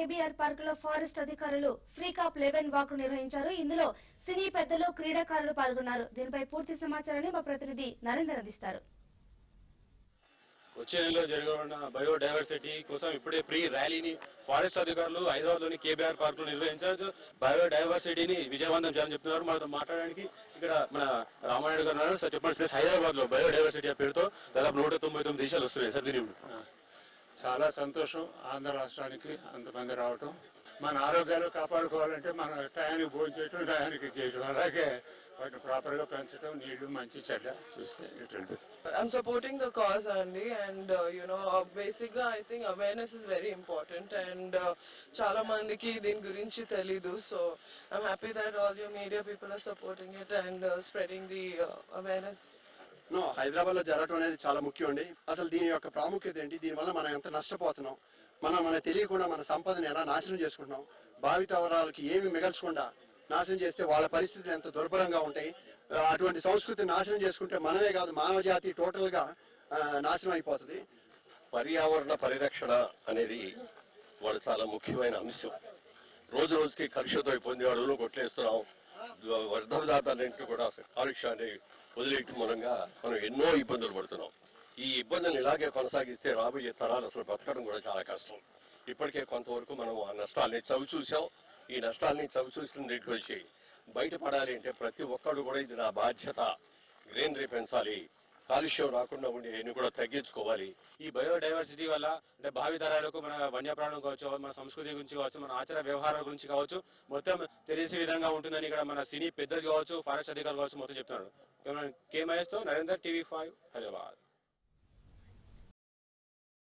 KBR park లో forest అధికారులు ఫ్రీ కాప్ లెవెన్ వాక్ నిర్వహించారు ఇందులో సినీ పెద్దలు క్రీడాకారులు పాల్గొన్నారు దీనిపై పూర్తి సమాచారాన్ని మా ప్రతినిధి నరేందర్ అందిస్తారు వచ్చే నెలలో జరగనున్న బయోడైవర్సిటీ కోసం ఇప్పుడే ప్రీ ర్యాలీని ఫారెస్ట్ అధికారులు హైదరాబాద్ లోని కేబీఆర్ పార్క్ లో నిర్వహించారు బయోడైవర్సిటీని విజయవంతం చేయాలని చెప్తున్నారు మనతో మాట్లాడడానికి ఇక్కడ మన రామాయణ గారు ఉన్నారు సార్ చెప్పండి సార్ హైదరాబాద్ లో బయోడైవర్సిటీ పేరుతో దాదాపు నూట తొంభై తొమ్మిది దేశాలు వస్తున్నాయి సార్ దీని చాలా సంతోషం ఆంధ్ర రాష్ట్రానికి అంతమంది రావటం మన ఆరోగ్యాలు కాపాడుకోవాలంటే మనం టయానికి భోజనం చేయటం టయానికి చేయటం అలాగే వాటిని ప్రాపర్ గా పెంచడం నీళ్లు మంచి చెడ్డ చూస్తే ఇటువంటి I'm supporting the cause only, and uh, you know, uh, basically, I think awareness is very important, and uh, చాలా మందికి దీని గురించి తెలీదు so I'm happy that all your media people are supporting it and uh, spreading the uh, awareness. No Hyderabad లో జరగడం అనేది చాలా ముఖ్యం అండి అసలు దీని యొక్క ప్రాముఖ్యత ఏంటి దీని వల్ల మనం ఎంత నష్టపోతున్నాం మనం మనకు తెలియకుండా మన సంపదని ఎలా నాశనం చేసుకుంటున్నాం భావితరాలకి ఏమి మిగల్చకుండా నాశనం చేస్తే వాళ్ళ పరిస్థితులు ఎంత దుర్భరంగా ఉంటాయి ఆ, అటువంటి సంస్కృతిని నాశనం చేసుకుంటే మనమే కాదు మానవ జాతి టోటల్ గా ఆ, నాశనం అయిపోతుంది పర్యావరణ పరిరక్షణ అనేది వాళ్ళు చాలా ముఖ్యమైన అంశం రోజు రోజుకి కలుషితం అయిపోయింది అడవులు కొట్లేస్తున్నాం వర్ధ పదార్థాలన్నింటినీ కూడా కాలుష్యాన్ని వదిలేయటం మూలంగా మనం ఎన్నో ఇబ్బందులు పడుతున్నాం ఈ ఇబ్బందులను ఇలాగే కొనసాగిస్తే రాబోయే తరాలు అసలు బ్రతకడం కూడా చాలా కష్టం ఇప్పటికే కొంతవరకు మనం ఆ నష్టాల్ని చవి చూసాం ఈ నష్టాల్ని చవి చూసిన దగ్గరికి వచ్చి బయటపడాలి అంటే ప్రతి ఒక్కళ్ళు కూడా ఇది నా బాధ్యత గ్రీనరీ పెంచాలి కాలుష్యం రాకుండా ఉండే కూడా తగ్గించుకోవాలి ఈ బయోడైవర్సిటీ వల్ల అంటే భావి తరాలకు మన వన్యప్రాణం కావచ్చు మన సంస్కృతి గురించి కావచ్చు మన ఆచార వ్యవహారాల గురించి కావచ్చు మొత్తం తెలిసే విధంగా ఉంటుందని ఇక్కడ మన సినీ పెద్దలు కావచ్చు ఫారెస్ట్ అధికారులు కావచ్చు మొత్తం చెప్తున్నారు కెమెరా కే మహేష్ తో నరేందర్ టీవీ ఫైవ్ హైదరాబాద్